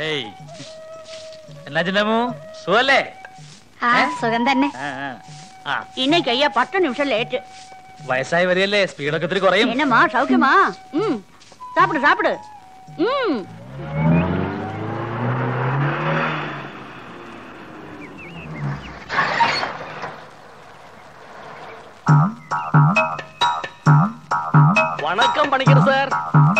ഏയ് എന്നാ ചിന്നമ്മു സുഖല്ലേ ആ സുഖം തന്നെ ആ, ആ. ആ இன்னைக்கு ஐயா பத்து நிமிஷம் லேட்டு വയസ്സായി വരികയല്ലേ സ്പീഡൊക്കെ ഇത്തിരി കുറയും என்னம்மா சௌக்கியமா ம் சாப்பிடு சாப்பிடு ம் வணக்கம் பணிக்கர் சார்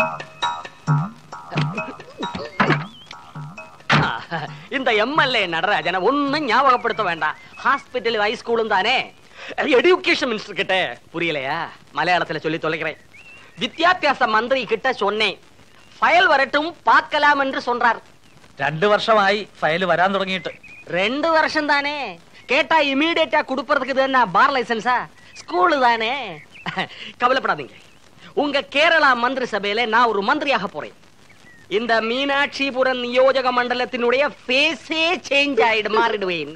இந்த எம்எல்ஏ நடராஜனை ஒண்ணும் ஞாபகப்படுத்த வேண்டாம் ஹாஸ்பிட்டல் ஹைஸ்கூலும் தானே எഡ്യൂക്കേഷൻ மினிஸ்டர் கிட்ட புரியலையா மலையாளத்துல சொல்லி தொலைக்கிறேன் வித்யாபியாச மந்திரி கிட்ட சொன்னேன் ஃபயல் வரட்டும் பார்க்கலாம் என்று சொல்றார் രണ്ടു വർഷമായി ഫയൽ വരാൻ തുടങ്ങിയിട്ട് ரெண்டு வருஷம் தானே கேட்டா இமீடியட்டா கொடுப்பறதுக்கு இது என்ன பார் லைசன்ஸா ஸ்கூலு தானே கவலைப்படாதீங்க உங்க கேரளா மந்திரி சபையில நான் ஒரு மந்திரியாக போறேன் இந்த மீனாட்சிபுரம் நியோஜக மண்டலத்தினுடைய ஃபேஸே சேஞ்ச் ஆயிடு மாறிடுவேன்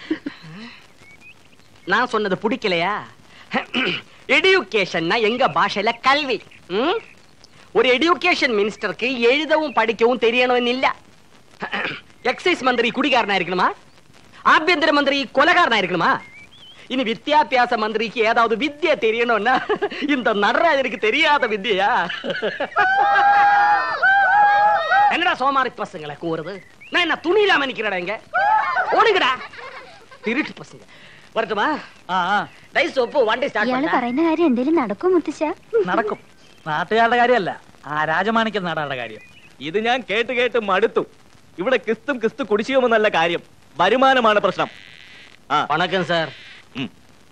நான் சொன்னது பிடிக்கலையா எடியூகேஷன்னா எங்க பாஷையில கல்வி ம்? ஒரு எடியூகேஷன் மினிஸ்டருக்கு எழுதவும் படிக்கவும் தெரியணும் இல்ல எக்ஸைஸ் மந்திரி குடிகாரனா இருக்கணுமா ஆഭ്യന്തര மந்திரி கொலகாரனா இருக்கணுமா இனி வித்யாபியாச மந்திரிக்கு ஏதாவது வித்யா தெரியணும்னா இந்த நடராஜனுக்கு தெரியாத வித்யா என்னடா சோமாரி பசங்களை கூறுது நான் என்ன துணி இல்லாம நிக்கிறடா இங்க ஓடுங்கடா திருட்டு பசங்க வரட்டுமா ആ ആ ഡൈ സോപ്പ് വണ്ടി സ്റ്റാർട്ട് ഇയാള് பண்ண പറയുന്ന കാര്യം എന്തേലും നടക്കും മുത്തശ്ശ നടക്കും നാട്ടുകാരുടെ കാര്യമല്ല ആ രാജമാണിക്യം നാടാരുടെ കാര്യം ഇത് ഞാൻ കേട്ട് കേട്ട് മടുത്തു ഇവിടെ ക്രിസ്തും ക്രിസ്തു കുടിശ്ശികമെന്നല്ല കാര്യം വരുമാനമാണ് പ്രശ്നം ആ വണക്കം സാർ ഉം.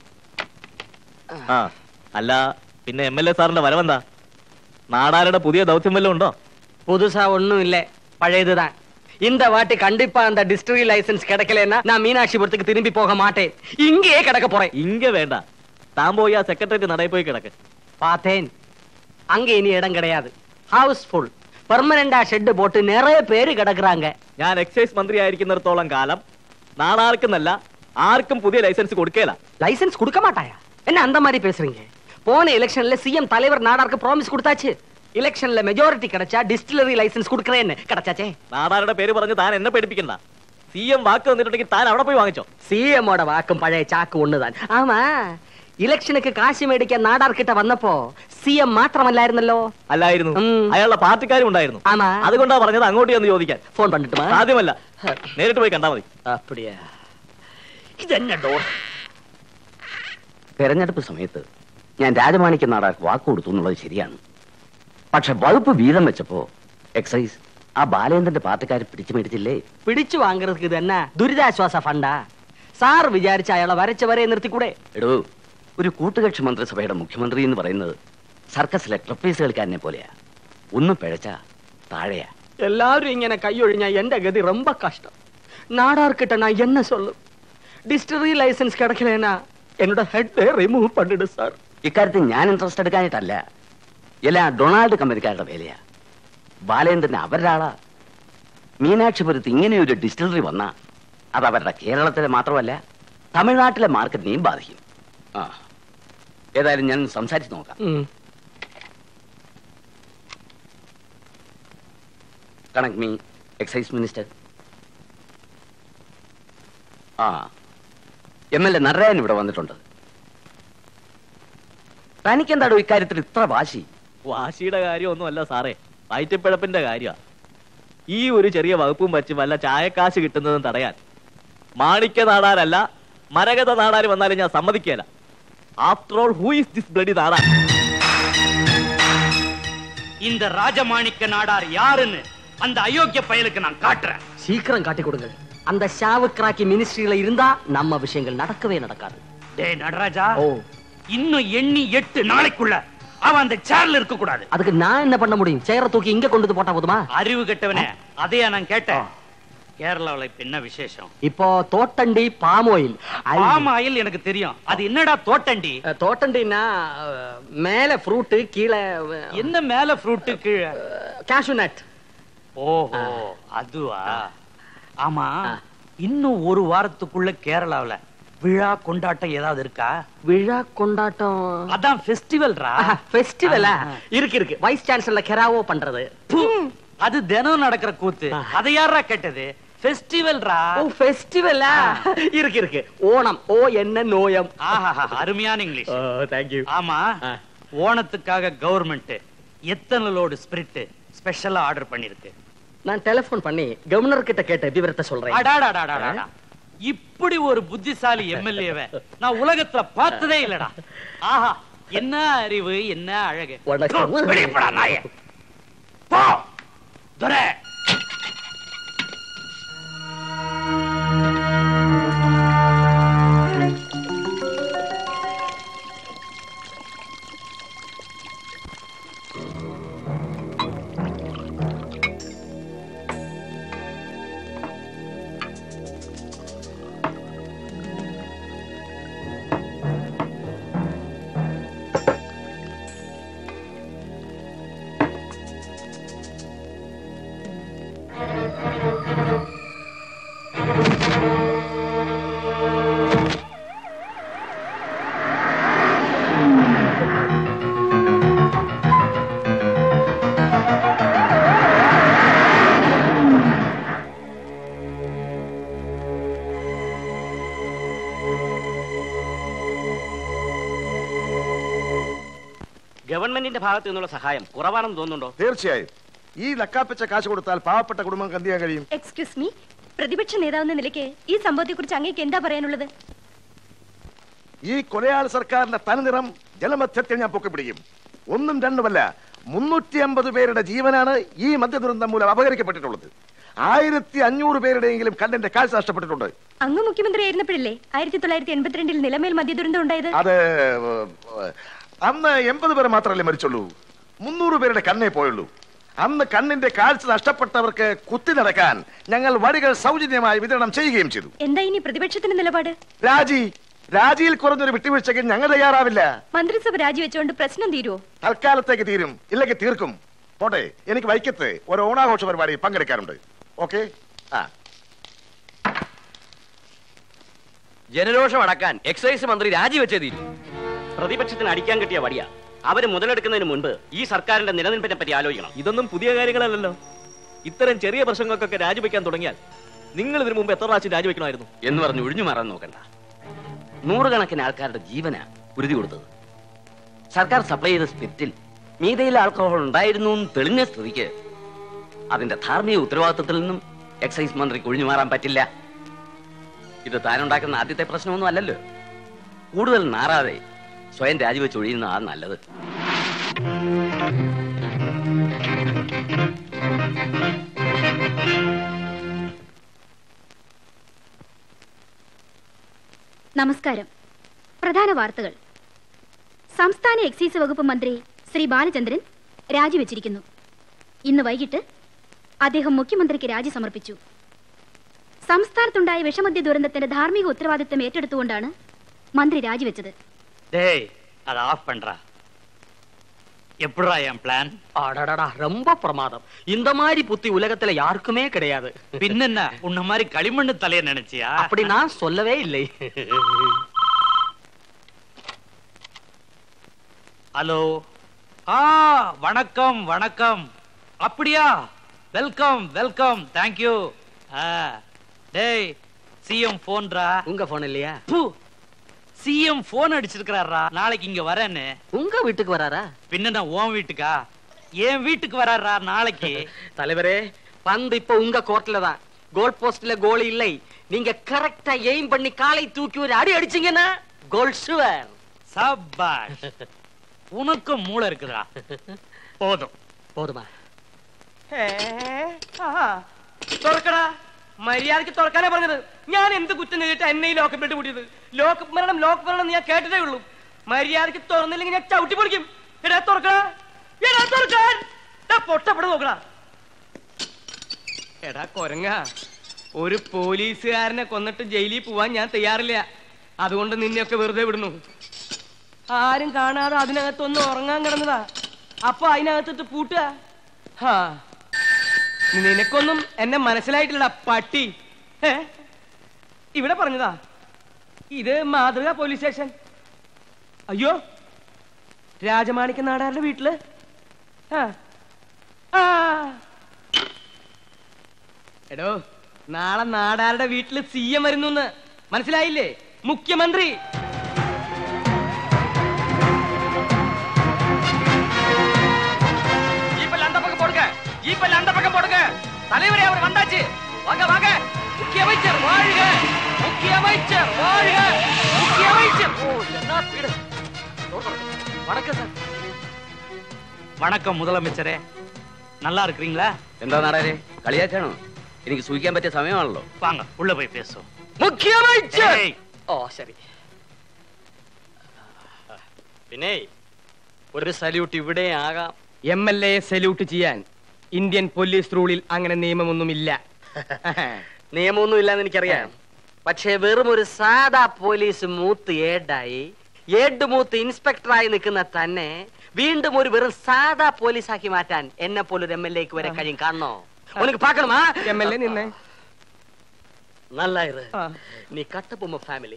ആ അല്ല പിന്നെ എം എൽ എ സാറിന്റെ വരവെന്താ നാടാരുടെ പുതിയ ദൗത്യം വല്ലതും ഉണ്ടോ புதுசா ஒண்ணும் இல்ல பழையதுதான் இந்த வாட்டி கண்டிப்பா அந்த டிஸ்ட்ரி லைசன்ஸ் கிடைக்கலன்னா நான் மீனாட்சிபுரத்துக்கு திரும்பி போக மாட்டேன் இங்கேயே கிடக்க போறேன் ഇങ്ക വേണ്ട താൻ പോയി ആ സെക്രട്ടേറിയറ്റ് നടയിൽ പോയി കിടക്ക് பார்த்தேன் அங்க இனி இடம் கிடையாது ஹவுஸ் ஃபுல் பெர்மனண்டா ஷெட் போட்டு நிறைய பேര് கிடக்குறாங்க ഞാൻ എക്സൈസ് മന്ത്രി ആയിരിക്കുന്നിടത്തോളം കാലം നാടാർക്കെന്നല്ല ആർക്കും പുതിയ ലൈസൻസ് കൊടുക്കേല லைசன்ஸ் கொடுக்க மாட்டாயா என்ன அந்த மாதிரி பேசுறீங்க போன எலெக்ஷன்ல சிஎம் தலைவர் நாடாருக்கு ப்ராமிஸ் கொடுத்தாச்சு எலெக்ஷன்ல மெஜாரிட்டி கிடைச்சா டிஸ்டிலரி லைசன்ஸ் கொடுக்கறேன்னு கிடைச்சாச்சே നാടാരുടെ പേര് പറഞ്ഞ് താൻ എന്നെ പേടിപ്പിക്കണ്ട സി എം വാക്ക് തന്നിട്ടുണ്ടെങ്കിൽ താൻ അവിടെ പോയി വാങ്ങിച്ചോ சிஎம்மோட வாக்கும் பழைய சாக்கு ஒண்ணுதான் ஆமா ഇലക്ഷനുക്ക് കാശ് മേടിക്കാൻ നാടാർ കിட்ட വന്നപ്പോ സി എം മാത്രമല്ലായിരുന്നല്ലോ അല്ലായിരുന്നു ഉം. അയാളുടെ പാർട്ടിക്കാരും ഉണ്ടായിരുന്നു ആമാ അതുകൊണ്ടാ പറഞ്ഞത് അങ്ങോട്ട് ചെന്ന് ചോദിക്കാൻ ഫോൺ പണ്ടിട്ടുമാ സാധ്യമല്ല നേരിട്ട് പോയി കണ്ടാ മതി അപ്പടിയാ ഇതെന്നെ ഡോർ തെരഞ്ഞെടുപ്പ് സമയത്ത് ഞാൻ രാജമാണിക്യ നാടാർക്ക് വാക്ക് കൊടുത്തു എന്നുള്ളത് ശരിയാണ് പക്ഷെ വകുപ്പ് വീതം വെച്ചപ്പോ എക്സൈസ് ആ ബാലേന്ദ്രന്റെ പാർട്ടിക്കാരെ പിടിച്ചു മേടിച്ചില്ലേ പിടിച്ചു വാങ്ങുறதுக்கு ഇത് എന്നാ ദുരിതാശ്വാസ ഫണ്ടാ സാർ വിചാരിച്ച അയാളെ വരച്ച വരെ നിർത്തിക്കൂടെ എടോ ഒരു കൂട്ടുകക്ഷി മന്ത്രിസഭയുടെ മുഖ്യമന്ത്രി എന്ന് പറയുന്നത് സർക്കസിലെ ട്രപ്പീസ് കളിക്കാരനെ പോലെയാ ഒന്ന് പിഴച്ച താഴെയാ எல்லாரும் இങ്ങനെ கையொழிഞ്ഞா எந்த கதி ரொம்ப கஷ்டம் நாடார் கிட்ட நான் என்ன சொல்லும் டிஸ்டரி லைசன்ஸ் கிடைக்கலனா என்னோட ஹெட் റിമൂവ് பண்ணிடு സാർ ഇക്കാര്യത്തിൽ ഞാൻ ഇൻട്രസ്റ്റ് എടുക്കാനായിട്ടല്ല എല്ലാ ഡൊണാൾഡ് കമ്പനിക്കാരുടെ വേലയാ ബാലേന്ദ്രൻ അവരുടെ ആളാ മീനാക്ഷിപുരത്ത് ഇങ്ങനെ ഒരു ഡിസ്റ്റിലറി വന്നാ അത് അവരുടെ കേരളത്തിലെ മാത്രമല്ല തമിഴ്നാട്ടിലെ മാർക്കറ്റിനെയും ബാധിക്കും ആ ഏതായാലും ഞാൻ സംസാരിച്ച് നോക്കാം കണക്ട് മീ എക്സൈസ് മിനിസ്റ്റർ ആ എം എൽ എ നടരാജൻ ഇവിടെ വന്നിട്ടുണ്ട് തനിക്കെന്താടോ ഇക്കാര്യത്തിൽ ഇത്ര വാശി വാശിയുടെ കാര്യമൊന്നുമല്ല സാറേ വയറ്റിപ്പിഴപ്പിന്റെ കാര്യമാ ഈ ഒരു ചെറിയ വകുപ്പും വച്ച് വല്ല ചായക്കാശ് കിട്ടുന്നതും തടയാൻ മാണിക്യ നാടാരല്ല മരകത നാടാര് വന്നാലും ഞാൻ സമ്മതിക്കേല after all who is this bloody Nadar இந்த ராஜமாணிக்க நாடார் யாருன்னு அந்த அயோக்கிய பயலுக்கு நான் காட்டுறேன் சீக்கிரம் காட்டி கொடுங்க அந்த ஷாவுக்ராக்கி மினிஸ்ட்ரியில இருந்தா நம்ம விஷயங்கள் நடக்கவே நடக்காது டேய் நடராஜா ஓ இன்னும் எண்ணி எட்டு நாளைக்குள்ள அவன் அந்த சேர்ல இருக்க கூடாது அதுக்கு நான் என்ன பண்ண முடியும் சேர தூக்கி இங்க கொண்டு வந்து போட்டா போதுமா அறிவு கெட்டவனே அதையா நான் கேட்டேன் கேரளாவுல இப்ப என்ன விசேஷம் இப்போ தோட்டண்டி பாம் ஆயில் பாம் ஆயில் எனக்கு தெரியும் அது என்னடா தோட்டண்டி தோட்டண்டின்னா அஹ், மேல ஃப்ரூட் கீழே என்ன மேல ஃப்ரூட்டு கீழே கேஷு நட் ஓஹோ அதுவா ஆமா இன்னும் ஒரு வாரத்துக்குள்ள கேரளாவுல விழா கொண்டாட்டம் ஏதாவது இருக்கா விழா கொண்டாட்டம் அதான் ஃபெஸ்டிவல்ரா ஃபெஸ்டிவலா ஆ. இருக்கு இருக்கு வைஸ் சான்சலர் கெராவோ பண்றது ப்பு, அது தினம் நடக்கிற கூத்து அதை யாரா கேட்டது ஃபெஸ்டிவல்ரா ஓ ஃபெஸ்டிவலா இருக்கு இருக்கு ஓணம் ஓ என்ன நோயம் ஆஹா அருமையான இங்கிலீஷ் தேங்க் யூ ஆமா ஆ. ஓணத்துக்காக கவர்மெண்ட் எத்தனை லோடு ஸ்பிரிட் ஸ்பெஷலா ஆர்டர் பண்ணிருக்கு நான் டெலிபோன் பண்ணி கவர்னர் கிட்ட கேட்ட விவரத்தை சொல்றேன் அடாடாடாடாடா. இப்படி ஒரு புத்திசாலி எம்எல்ஏவை நான் உலகத்துல பார்த்ததே இல்லடா ஆஹா என்ன அறிவு என்ன அழகு வணக்கம். வெளிய போடா, நாயே. போ துரை ഗവൺമെന്റിന്റെ ഭാഗത്തു നിന്നുള്ള സഹായം കുറവാണെന്ന് തോന്നുന്നുണ്ടോ തീർച്ചയായും ഈ നക്കാപ്പിച്ച കാശ് കൊടുത്താൽ പാവപ്പെട്ട കുടുംബം എന്ത് ചെയ്യാൻ കഴിയും എക്സ്ക്യൂസ് മീ പ്രതിപക്ഷ നേതാവെന്ന നിലയ്ക്ക് ഈ സംഭവത്തെ കുറിച്ച് അങ്ങേക്ക് എന്താ പറയാനുള്ളത് ഈ കൊലയാൾ സർക്കാരിന്റെ തനിനിറം ജലമധ്യത്തിൽ ഞാൻ പൊക്കിപ്പിടിക്കും ഒന്നും രണ്ടുമല്ല മുന്നൂറ്റി അമ്പത് പേരുടെ ജീവനാണ് ഈ മദ്യദുരന്തം മൂലം അപഹരിക്കപ്പെട്ടിട്ടുള്ളത് ആയിരത്തി അഞ്ഞൂറ് പേരുടെയെങ്കിലും കണ്ണിന്റെ കാഴ്ച നഷ്ടപ്പെട്ടിട്ടുണ്ട് അങ്ങ് മുഖ്യമന്ത്രി ആയിരുന്നപ്പോഴല്ലേ ആയിരത്തി തൊള്ളായിരത്തി എൺപത്തിരണ്ടിൽ നിലമേൽ മദ്യദുരന്തം ഉണ്ടായത് അത് ഏഹ്, അന്ന് എൺപത് പേർ മാത്രമല്ലേ മരിച്ചുള്ളൂ മുന്നൂറ് പേരുടെ കണ്ണേ പോയുള്ളൂ അന്ന് കണ്ണിന്റെ കാഴ്ച നഷ്ടപ്പെട്ടവർക്ക് കുത്തി നടക്കാൻ ഞങ്ങൾ വടികൾ സൗജന്യമായി വിതരണം ചെയ്യുകയും ചെയ്തു എന്താ ഇനി പ്രതിപക്ഷത്തിന്റെ നിലപാട് രാജി രാജിയിൽ കുറഞ്ഞൊരു വിട്ടുവീഴ്ചയ്ക്ക് ഞങ്ങൾ തയ്യാറാവില്ല മന്ത്രിസഭ രാജിവെച്ചുകൊണ്ട് പ്രശ്നം തീരുവോ തൽക്കാലത്തേക്ക് തീരും ഇല്ലെങ്കിൽ തീർക്കും പോട്ടെ എനിക്ക് വൈക്കത്ത് ഒരു ഓണാഘോഷ പരിപാടി പങ്കെടുക്കാറുണ്ട് ഓക്കെ ആ ജനരോഷം അടക്കാൻ എക്സൈസ് മന്ത്രി രാജിവെച്ചേ തീരും പ്രതിപക്ഷത്തിന് അടിക്കാൻ കിട്ടിയ വടിയ അവര് മുതലെടുക്കുന്നതിന് മുൻപ് ഈ സർക്കാരിന്റെ നിലനിൽപ്പിനെ പറ്റി ആലോചിക്കണം ഇതൊന്നും പുതിയ കാര്യങ്ങളല്ലല്ലോ ഇത്തരം ചെറിയ പ്രശ്നങ്ങൾക്കൊക്കെ രാജിവെക്കാൻ തുടങ്ങിയാൽ നിങ്ങൾ ഇതിനു മുമ്പ് എത്ര പ്രാവശ്യം രാജിവെക്കണമായിരുന്നു എന്ന് പറഞ്ഞ് ഒഴിഞ്ഞു മാറാൻ നോക്കണ്ട നൂറുകണക്കിന് ആൾക്കാരുടെ ജീവന ഉരുതി കൊടുത്തത് സർക്കാർ സപ്ലൈ ചെയ്ത സ്പിരിറ്റിൽ മീതയിൽ ആൽക്കഹോൾ ഉണ്ടായിരുന്നു എന്ന് തെളിഞ്ഞ സ്ഥിതിക്ക് അതിന്റെ ധാർമ്മിക ഉത്തരവാദിത്വത്തിൽ നിന്നും എക്സൈസ് മന്ത്രിക്ക് ഒഴിഞ്ഞു മാറാൻ പറ്റില്ല ഇത് താനുണ്ടാക്കുന്ന ആദ്യത്തെ പ്രശ്നമൊന്നും അല്ലല്ലോ കൂടുതൽ നാറാതെ സ്വയം രാജിവെച്ച് ഒഴിയുന്നതാണ് നല്ലത് നമസ്കാരം പ്രധാന വാർത്തകൾ സംസ്ഥാന എക്സൈസ് വകുപ്പ് മന്ത്രി ശ്രീ ബാലചന്ദ്രൻ രാജിവെച്ചിരിക്കുന്നു ഇന്ന് വൈകിട്ട് അദ്ദേഹം മുഖ്യമന്ത്രിക്ക് രാജി സമർപ്പിച്ചു സംസ്ഥാനത്തുണ്ടായ വിഷമദ്യ ദുരന്തത്തിന്റെ ധാർമ്മിക ഉത്തരവാദിത്തം ഏറ്റെടുത്തുകൊണ്ടാണ് മന്ത്രി രാജിവെച്ചത് டேய் அதை ஆஃப் பண்றா எப்படிடா என் பிளான் அடடடா ரொம்ப பிரமாதம் இந்த மாதிரி புத்தி உலகத்துல யாருக்குமே கிடையாது பின்னென்ன உன்ன மாதிரி களிமண்ணு தலைய நினைச்சியா அப்படி நான் சொல்லவே இல்லை ஹலோ ஆ வணக்கம் வணக்கம் அப்படியா வெல்கம் வெல்கம் தேங்க்யூ ஆ டேய் சிஎம் போன்ரா உங்க போன் இல்லையா சிஎம் போன் அடிச்சிருக்கிறாரா நாளைக்கு இங்க வரேன்னு உங்க வீட்டுக்கு வராரா பின்ன நான் உன் வீட்டுக்கா என் வீட்டுக்கு வராரா நாளைக்கு தலைவரே பந்து இப்ப உங்க கோர்ட்ல தான் கோல் போஸ்ட்ல கோல் இல்லை நீங்க கரெக்டா எய்ம் பண்ணி காலை தூக்கி ஒரு அடி அடிச்சீங்கன்னா கோல் ஷுவர் சபாஷ் உனக்கும் மூளை இருக்குதா போதும் போதுமா തുറക്കടാ മര്യാദക്ക് തുറക്കാനാ പറഞ്ഞത് ഞാൻ എന്ത് കുറ്റം ചെയ്തിട്ട് എന്നെ ഈ ലോക്കപ്പിലിട്ട് കൂട്ടിയത് ലോക്കപ്പ് മരണം ലോക്ക് മരണം എന്ന് ഞാൻ കേട്ടതേ ഉള്ളൂ മര്യാദക്ക് തുറന്നില്ലെങ്കിൽ ഞാൻ ചവിട്ടി പൊളിക്കും എടാ തുറക്കടാ എടാ തുറക്കാൻ എടാ പൊട്ടപ്പെടെ നോക്കടാ എടാ കൊരങ്ങ ഒരു പോലീസുകാരനെ കൊന്നിട്ട് ജയിലിൽ പോവാൻ ഞാൻ തയ്യാറില്ല അതുകൊണ്ട് നിന്നെയൊക്കെ വെറുതെ വിടുന്നു ആരും കാണാതെ അതിനകത്തൊന്ന് ഉറങ്ങാൻ കിടന്നതാ അപ്പൊ അതിനകത്തിട്ട് പൂട്ടുക ഹാ നിനക്കൊന്നും എന്നെ മനസ്സിലായിട്ടില്ലടാ പട്ടി ഏ ഇവിടെ പറഞ്ഞതാ ഇത് മാതൃക പോലീസ് സ്റ്റേഷൻ അയ്യോ രാജമാണിക്ക നാടാരുടെ വീട്ടില് ആ ആ എടോ നാളെ നാടാരുടെ വീട്ടില് സി എം വരുന്നു മനസ്സിലായില്ലേ മുഖ്യമന്ത്രി ஜீப்பல்ல அந்த பக்கம் போடுங்க ஜீப்பல்ல அந்த பக்கம் போடுங்க தலைவரே அவர் வந்தாச்சு வாங்க வாங்க முக்கிய அமைச்சர் வாழ்க முக்கிய அமைச்சர் வாழ்க முக்கிய அமைச்சர் ஓ என்ன ஸ்பீடு வணக்கம் சார் வணக்கம் முதலமைச்சரே நல்லா இருக்கிறீங்களா എന്താ നാടാരെ കളിയാക്കാണോ എനിക്ക് സൂഹിക്കാൻ പറ്റിയ സമയമാണല്ലോ வாங்க உள்ள போய் பேசுவோம் മുഖ്യ அமைச்சர் ஏய், ഓ ശരി പിന്നെ ഒരു സല്യൂട്ട് ഇവിടെ ആകാം എം എൽ എ സല്യൂട്ട് ചെയ്യാൻ ഇന്ത്യൻ പോലീസ് റൂളിൽ അങ്ങനെ നിയമമൊന്നുമില്ല നിയമമൊന്നും ഇല്ലാന്ന് എനിക്കറിയാം പക്ഷേ വെറും ഒരു സാധാ പോലീസ് മൂത്ത് ഏഡായി ഏഡ് മൂത്ത് ഇൻസ്പെക്ടറായി നിൽക്കുന്ന തന്നെ വീണ്ടും ഒരു വെറും സാധാ പോലീസാക്കി മാറ്റാൻ എന്നെ പോലൊരു എം എൽ എക്ക് വരെ കഴിയും കാണണോ ഉനക്ക് പാക്കണമാ എം എൽ എ നിന്നെ നല്ല ഇரு. ആ. നീ കട്ടപ്പൊമ്മ ഫാമിലി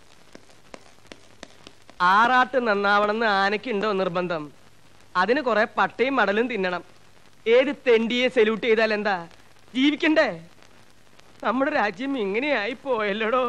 ആറാട്ട് നന്നാവണമെന്ന് ആനയ്ക്കുണ്ടോ നിർബന്ധം അതിന് കുറെ പട്ടയും മടലും തിന്നണം ഏത് തെണ്ടിയെ സല്യൂട്ട് ചെയ്താൽ എന്താ ജീവിക്കണ്ടേ നമ്മുടെ രാജ്യം ഇങ്ങനെയായി പോയല്ലോടോ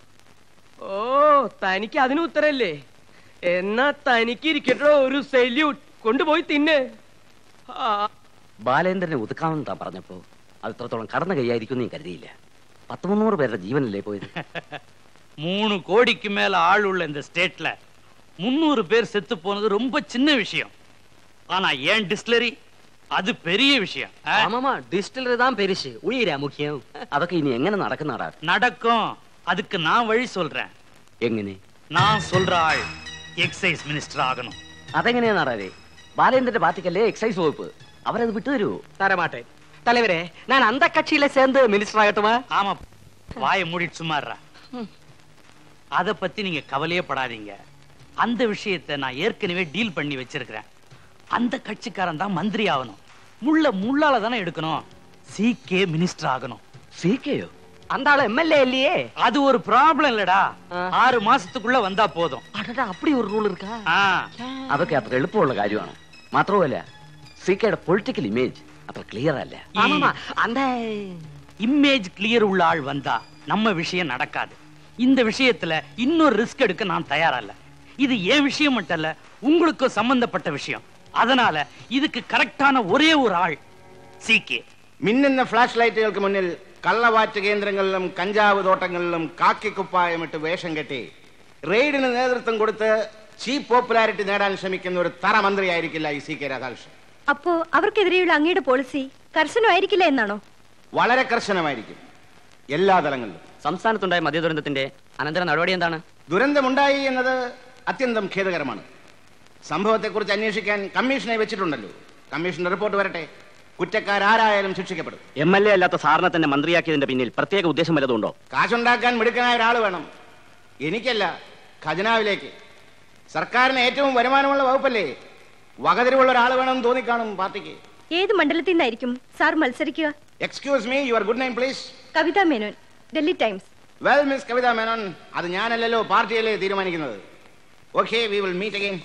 ഓ തനിക്ക് അതിന് ഉത്തരല്ലേ എന്നാ തനിക്ക് ഇരിക്കട്ടോ ഒരു സല്യൂട്ട് കൊണ്ടുപോയി തിന്ന് ആ ബാലേന്ദ്രനെ ഒതുക്കാമെന്ന് താൻ പറഞ്ഞപ്പോ അത് ഇത്രത്തോളം കടന്നു കൈയായിരിക്കും ഞാൻ കരുതിയില്ല പത്ത് മുന്നൂറ് പേരുടെ ജീവനല്ലേ പോയത് மூணு கோடிக்கு மேல ஆள் உள்ள இந்த ஸ்டேட்ல முன்னூறு பேர் செத்து போனது ரொம்ப சின்ன விஷயம் ஆனா ஏன் டிஸ்டிலரி அது பெரிய விஷயம் ஆ? ஆமாமா டிஸ்டிலரி தான் பெருசு உயிரா முக்கியம் അതൊക്കെ ഇനി എങ്ങനെ നടക്കുന്നതാടാ நடக்கும் அதுக்கு நான் வழி சொல்றேன் എങ്ങനെ நான் சொல்ற ஆள் எக்ஸைஸ் மினிஸ்டர் ஆகணும் അതെങ്ങനെയാ നാടാരെ ബാലേന്ദ്രന്റെ പാർട്ടിക്കല്ലേ എക്സൈസ് വകുപ്പ് അവരത് വിട്ടുതരുമോ தரமாட்டேன் தலைவரே நான் அந்த கட்சியில சேர்ந்து மினிஸ்டர் ஆகட்டுமா ஆமா வாயை மூடிட்டு சும்மாறா அத பத்தி நீங்க கவலையே படாதீங்க அந்த விஷயத்தை நான் ஏற்கனவே டீல் பண்ணி வச்சிருக்கிறேன் அந்த கட்சிக்காரன் தான் மந்திரி ஆகணும் முள்ள முள்ளால தானே எடுக்கணும் சீக்கே மினிஸ்டர் ஆகணும் സി കെയോ அந்த ஆளு எம்எல்ஏ இல்லையே அது ஒரு ப்ராப்ளம் இல்லடா ஆ. ஆறு மாசத்துக்குள்ள வந்தா போதும் அடடா அப்படி ஒரு ரூல் இருக்கா ஆ അതൊക്കെ അത്ര എളുപ്പമുള്ള കാര്യമാണ് മാത്രവുമല്ല സി കെയുടെ പൊളിറ്റിക്കൽ ഇമേജ് അത്ര ക്ലിയർ അല്ല ஆமாமா அந்த இமேஜ் கிளியர் உள்ள ஆள் வந்தா நம்ம விஷயம் நடக்காது இந்த விஷயத்துல இன்னொரு ரிஸ்க் எடுக்க நான் தயாரல்ல இது என் விஷயம் மட்டும் இல்ல உங்களுக்கும் சம்பந்தப்பட்ட விஷயம் அதனால இதுக்கு கரெக்டான ஒரே ஒரு ஆள் சீக்கே മിന്നുന്ന ഫ്ലാഷ് ലൈറ്റുകൾക്ക് മുന്നിൽ കള്ളവാറ്റ് കേന്ദ്രങ്ങളിലും കഞ്ചാവ് തോട്ടങ്ങളിലും കാക്കിക്കുപ്പായമിട്ട് വേഷം കെട്ടി റെയ്ഡിന് നേതൃത്വം കൊടുത്ത് ചീപ്പ് പോപ്പുലാരിറ്റി നേടാൻ ശ്രമിക്കുന്ന ഒരു തറ മന്ത്രിയായിരിക്കില്ല ഈ സി കെ രാധാകൃഷ്ണൻ അപ്പോ അവർക്കെതിരെയുള്ള അങ്ങയുടെ പോളിസി കർശനമായിരിക്കില്ല എന്നാണോ വളരെ കർശനമായിരിക്കും എല്ലാ തലങ്ങളിലും സംസ്ഥാനത്തുണ്ടായ മദ്യദുരന്തത്തിന്റെ അനന്തര നടപടി എന്താണ് ദുരന്തമുണ്ടായി എന്നത് അത്യന്തം ഖേദകരമാണ് സംഭവത്തെക്കുറിച്ച് അന്വേഷിക്കാൻ കമ്മീഷനെ വെച്ചിട്ടുണ്ടല്ലോ കമ്മീഷന്റെ റിപ്പോർട്ട് വരട്ടെ കുറ്റക്കാരാരായാലും ശിക്ഷിക്കപ്പെടും എം എൽ എ അല്ലാത്ത സാറിനെ തന്നെ മന്ത്രിയാക്കിയതിന്റെ പിന്നിൽ പ്രത്യേക ഉദ്ദേശം വല്ലതുണ്ടോ കാശുണ്ടാക്കാൻ മിടുക്കനായ ഒരാൾ വേണം എനിക്കല്ല ഖജനാവിലേക്ക് സർക്കാരിന് ഏറ്റവും വരുമാനമുള്ള വകുപ്പല്ലേ വകതിരിവുള്ള ഒരാൾ വേണമെന്ന് തോന്നിക്കാണും പാർട്ടിക്ക് ഏത് മണ്ഡലത്തിൽ നിന്നായിരിക്കും സാർ മത്സരിക്കുക excuse me your good name please Kavitha Menon Delhi Times well miss Kavitha Menon അത് ഞാനല്ലല്ലോ പാർട്ടിയല്ലേ തീരുമാനിക്കുന്നത് okay we will meet again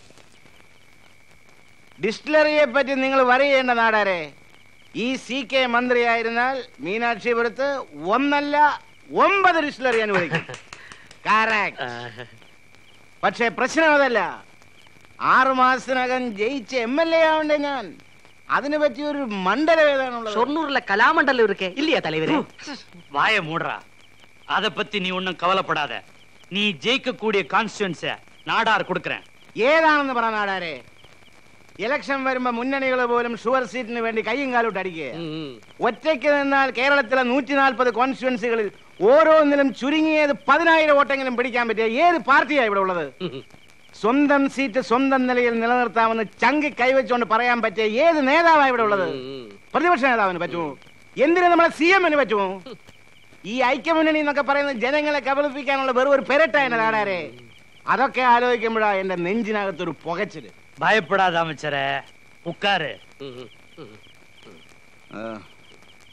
ഡിസ്റ്റിലറിയെ പറ്റി നിങ്ങൾ വരയേണ്ട നാടാരെ ഈ സി കെ മന്ത്രിയായിരുന്നാൽ മീനാക്ഷിപുരത്ത് ഒന്നല്ല ഒമ്പത് ഡിസ്റ്റിലറി അനുവദിക്കും Correct. പക്ഷേ പ്രശ്നം അതല്ല ആറു മാസത്തിനകം ജയിച്ച എം എൽ എ ആവണ്ടേ ഞാൻ അതിന് പറ്റിയൊരു മണ്ഡലം ഏതാണുള്ളത് ഷൊർണൂരിലെ കലാമണ്ഡലം ഇരിക്കേ ഇല്ലയാ தலைவரே வாய மூடுறா அத பத்தி நீ ஒண்ணும் கவலைப்படாத நீ ஜெயிக்க கூடிய கான்ஸ்டியூன்ஸ நாடார் கொடுக்கறேன் ഏതാണെന്ന് പറ നാടാരെ ഇലക്ഷൻ വരുമ്പോ മുന്നണികൾ പോലും ഷുവർ സീറ്റിന് വേണ്ടി കയ്യും കാലോട്ട് അടിക്കുക ഒറ്റയ്ക്ക് നിന്നാൽ കേരളത്തിലെ നൂറ്റി നാൽപ്പത് കോൺസ്റ്റിറ്റ്യുവൻസികളിൽ ഓരോന്നിലും ചുരുങ്ങിയത് പതിനായിരം വോട്ടെങ്കിലും പിടിക്കാൻ പറ്റിയ ഏത് പാർട്ടിയാ ഇവിടെ ഉള്ളത് സ്വന്തം സീറ്റ് സ്വന്തം നിലയിൽ നിലനിർത്താമെന്ന് ചങ്കി കൈവച്ചുകൊണ്ട് പറയാൻ പറ്റിയ ഏത് നേതാവാ ഇവിടെ ഉള്ളത് പ്രതിപക്ഷ നേതാവിന് പറ്റുമോ എന്തിനു നമ്മളെ സി എമ്മിന് പറ്റുമോ ഈ ഐക്യമുന്നണി എന്നൊക്കെ പറയുന്നത് ജനങ്ങളെ കബളിപ്പിക്കാനുള്ള വെറും ഒരു പെരട്ടായ നാടാരെ അതൊക്കെ ആലോചിക്കുമ്പോഴാ എന്റെ നെഞ്ചിനകത്തൊരു പുകച്ചില് பயப்படாத அமைச்சரே உட்காரு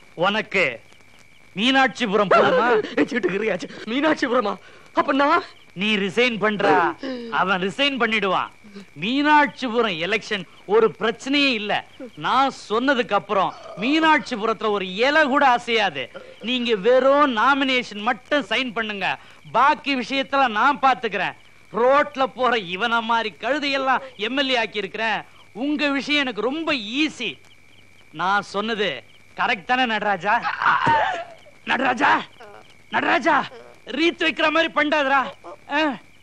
உனக்கு மீனாட்சிபுரம் போதுமா சிட்டு கிரியாச்சு மீனாட்சிபுரமா அப்ப நான் நீ ரிசைன் பண்றா அவன் ரிசைன் பண்ணிடுவான் மீனாட்சிபுரம் எலெக்ஷன் ஒரு பிரச்சனையே இல்ல நான் சொன்னதுக்கு அப்புறம் மீனாட்சிபுரத்துல ஒரு இலை கூட அசையாது நீங்க வெறும் நாமினேஷன் மட்டும் சைன் பண்ணுங்க பாக்கி விஷயத்துல நான் பாத்துக்கிறேன் ரோட்ல போற இவன மாதிரி கழுதையெல்லாம் எம்எல்ஏ ஆக்கி இருக்கிறேன் உங்க விஷயம் எனக்கு ரொம்ப ஈஸி நான் சொன்னது கரெக்ட் தானே நடராஜா நடராஜா நடராஜா ரீத் வைக்கிற மாதிரி பண்ணாதடா ஆ.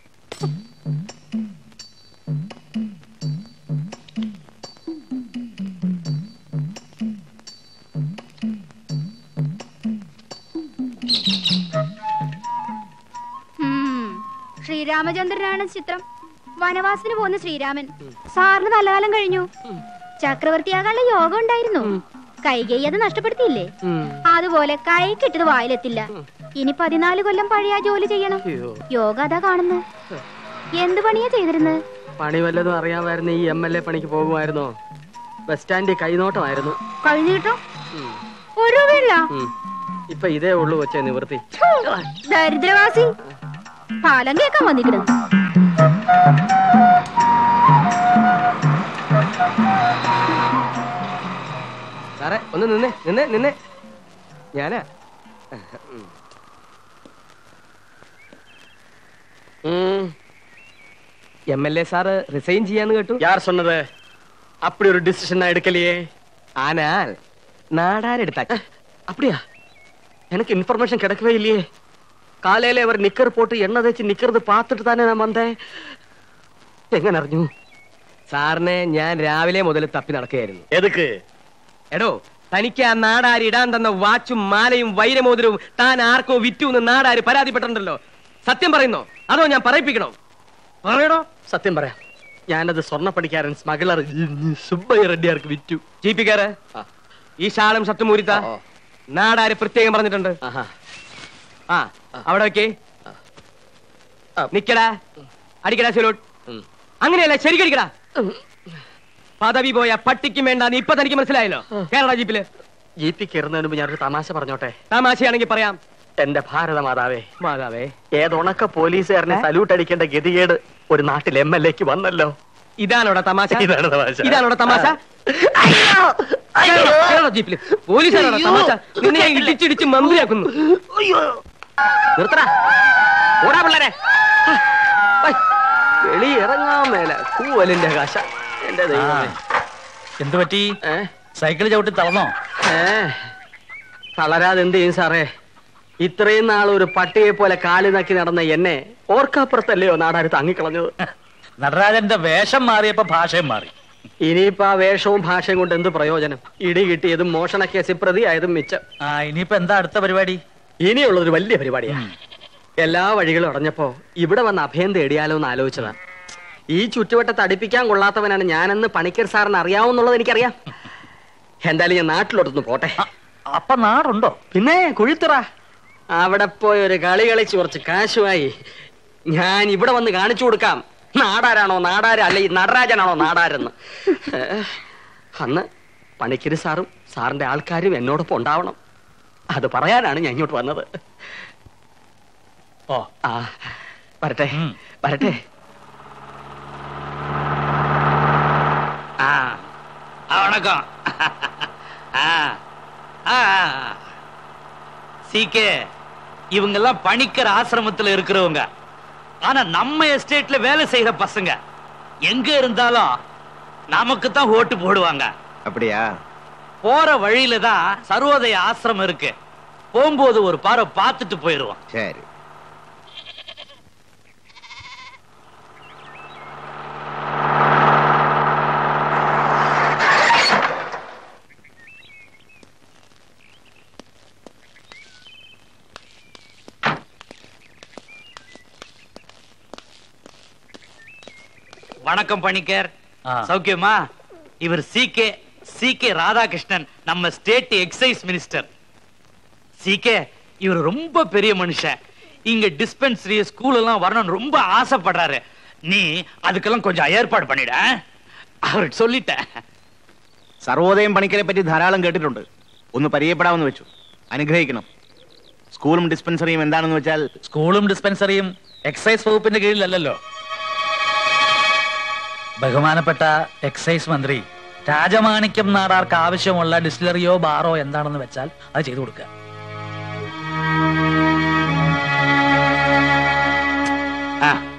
ഉം. ശ്രീരാമചന്ദ്രനാണ് ചിത്രം വനവാസത്തിന് പോകുന്ന ശ്രീരാമൻ സാറിന് നല്ല കാലം കഴിഞ്ഞു ചക്രവർത്തിയാകാനുള്ള യോഗം ഉണ്ടായിരുന്നു കൈകൈ അത് നഷ്ടപ്പെടുത്തിയില്ലേ അതുപോലെ കൈ കിട്ടത് വായിലെത്തില്ല ഇനി പതിനാല് കൊല്ലം പഴയ ജോലി ചെയ്യണം യോഗ അതാ കാണുന്നു എന്ത് പണിയാ ചെയ്തിരുന്നത് പണി വല്ലതും അറിയാമായിരുന്നു ഈ എം എൽ എ പണിക്ക് പോകുമായിരുന്നോ ബസ് സ്റ്റാൻഡിൽ കൈനോട്ടമായിരുന്നു കഴിഞ്ഞു കിട്ടോ ഒരു രൂപയില്ല ഉം. ഇപ്പൊ ഇതേ ഉള്ളൂ കൊച്ചെ നിവൃത്തി ദരിദ്രവാസി പാലം കേക്കാൻ വന്നിക്കണം സാറേ ഒന്ന് നിന്നേ നിന്നേ നിന്നേ ഞാനാ M L A sir resign ചെയ്യാന്ന് കേട്ടു യാർ சொன்னது அப்படி ஒரு டிசிஷன் நான் எடுக்கலையே ஆனால் நாடார் எடுத்தாச்சு அப்படியா எனக்கு இன்ஃபர்மேஷன் கிடைக்கவே இல்லையே காலையில அவர் நிக்கர் போட்டு எண்ணெய் தேய்ச்சி நிக்கிறது பார்த்துட்டு தானே நான் வந்தேன் എങ്ങനെ അറിഞ്ഞു സാറിനെ ഞാൻ രാവിലെ മുതൽ തപ്പി നടക്കുകയായിരുന്നു എതുക്ക് എടോ തനിക്ക് ആ നാടാര് ഇടാൻ തന്ന വാച്ചും മാലയും വൈരമോതിരവും താൻ ആർക്കോ വിറ്റു എന്ന് നാടാര് പരാതിപ്പെട്ടിട്ടുണ്ടല്ലോ സത്യം പറയുന്നോ അതോ ഞാൻ പറയിപ്പിക്കണോ പറയടോ സത്യം പറയാം ഞാനത് സ്വർണ്ണപ്പടിക്കാരൻ സ്മഗ്ലർ സുബ്ബയ്യ റെഡ്ഡിയാർക്ക് വിറ്റു ജീപ്പിക്കാര് ഈ ഷാളും ഷർട്ടും മൂരിത്ത നാടാര് പ്രത്യേകം പറഞ്ഞിട്ടുണ്ട് ആ അവിടെ വെക്കേ നിക്കടാ അടിക്കടാ സെലൂട്ട് അങ്ങനെയല്ല ശരിക്കടിക്കടാ പദവി പോയ പട്ടിക്കും വേണ്ട നീ ഇപ്പൊ തനിക്ക് മനസ്സിലായല്ലോ കേരള ജീപ്പില് ജീപ്പിൽ കയറുന്നതിന് മുമ്പ് ഞാനൊരു തമാശ പറഞ്ഞോട്ടെ തമാശയാണെങ്കിൽ പറയാം എന്റെ ഭാരത മാതാവേ മാതാവേ ഏതൊണക്ക പോലീസുകാരനെ സല്യൂട്ട് അടിക്കേണ്ട ഗതികേട് ഒരു നാട്ടിൽ എം എൽ എക്ക് വന്നല്ലോ ഇതാണോടാ തമാശ ഇതാണ് തമാശ. ഇതാണോടാ തമാശ കേരള- കേരള ജീപ്പില് പോലീസുകാരാണോ തമാശ നിന്നെ ഞാൻ ഇടിച്ചിടിച്ച് മന്ത്രിയാക്കുന്നു നിർത്തടാ ഓടാ പിള്ളേരെ വെളി ഇറങ്ങാൻ മേല കൂവലിന്റെ കാശ എന്റെ ദൈവമേ എന്തു പറ്റി സൈക്കിൾ ചവിട്ടി തളർന്നോ ഏ തളരാതെ എന്ത് ചെയ്യും സാറേ ഇത്രയും നാൾ ഒരു പട്ടിയെ പോലെ കാലി നക്കി നടന്ന എന്നെ ഓർക്കപ്പുറത്തല്ലയോ നാടാര് തങ്ങിക്കളഞ്ഞത് നടരാജന്റെ വേഷം മാറിയപ്പോ ഭാഷയും മാറി ഇനിയിപ്പോ ആ വേഷവും ഭാഷയും കൊണ്ട് എന്ത് പ്രയോജനം ഇടി കിട്ടിയതും മോഷണ കേസിൽ പ്രതിയായതും മിച്ചം ആ ഇനിയിപ്പോ എന്താ അടുത്ത പരിപാടി ഇനിയുള്ളതൊരു വലിയ പരിപാടിയാണ് എല്ലാ വഴികളും അടഞ്ഞപ്പോ ഇവിടെ വന്ന് അഭയം തേടിയാലോ എന്ന് ആലോചിച്ചതാ ഈ ചുറ്റുവട്ടത്ത് അടുപ്പിക്കാൻ കൊള്ളാത്തവനാണ് ഞാനെന്ന് പണിക്കർ സാറിന് അറിയാവുന്നുള്ളത് എനിക്കറിയാം എന്തായാലും ഞാൻ നാട്ടിലോട്ടൊന്ന് പോട്ടെ അപ്പൊ നാടുണ്ടോ പിന്നെ കുഴിത്തുറ അവിടെ പോയി ഒരു കളി കളിച്ച് കുറച്ച് കാശുമായി ഞാൻ ഇവിടെ വന്ന് കാണിച്ചു കൊടുക്കാം നാടാരാണോ നാടാര് അല്ല ഈ നടരാജനാണോ നാടാരെന്ന് ഏ, അന്ന് പണിക്കര് സാറും സാറിന്റെ ആൾക്കാരും എന്നോടൊപ്പം ഉണ്ടാവണം അത് പറയാനാണ് ഞാൻ ഇങ്ങോട്ട് വന്നത് ഓ ആ വരട്ടെ വരട്ടെ ஆ ஆ, வணக்கம் ஆ ஆ சீக்கே இவங்கெல்லாம் பணிக்கர் ஆசிரமத்துல இருக்கிறவங்க ஆனா நம்ம எஸ்டேட்ல வேலை செய்யற பசங்க எங்க இருந்தாலும் நமக்கு தான் ஓட்டு போடுவாங்க அப்படியா போற வழியில தான் சர்வோதய ஆசிரமம் இருக்கு போகும்போது ஒரு பாறை பார்த்துட்டு போயிடுவோம் சரி வணக்கம் பணிக்கர் ஆ. சௌக்கியமா இவர் C K C K Radhakrishnan நம்ம state excise minister C K இவர் ரொம்ப பெரிய மனுஷன் இங்க டிஸ்பென்சரி ஸ்கூல் எல்லாம் வரணும்னு ரொம்ப ஆசைப்படுறாரு நீ அதுக்கெல்லாம் கொஞ்சம் ஏற்பாடு பண்ணிட அவருக்கு சொல்லிட்டேன் സർവോദയം പണിക്കരെ പറ്റി ധാരാളം കേട്ടിട്ടുണ്ട് ഒന്ന് പരിചയപ്പെടാമെന്ന് വെച്ചു അനുഗ്രഹിക്കണം സ്കൂളും ഡിസ്പെൻസറിയും എന്താണെന്ന് വെച്ചാൽ സ്കൂളും ഡിസ്പെൻസറിയും എക്സൈസ് വകുപ്പിന്റെ കീഴിലല്ലല്ലോ ബഹുമാനപ്പെട്ട എക്സൈസ് മന്ത്രി രാജമാണിക്യം നാടാർക്ക് ആവശ്യമുള്ള ഡിസ്റ്റിലറിയോ ബാറോ എന്താണെന്ന് വെച്ചാൽ അത് ചെയ്തു കൊടുക്കുക ആ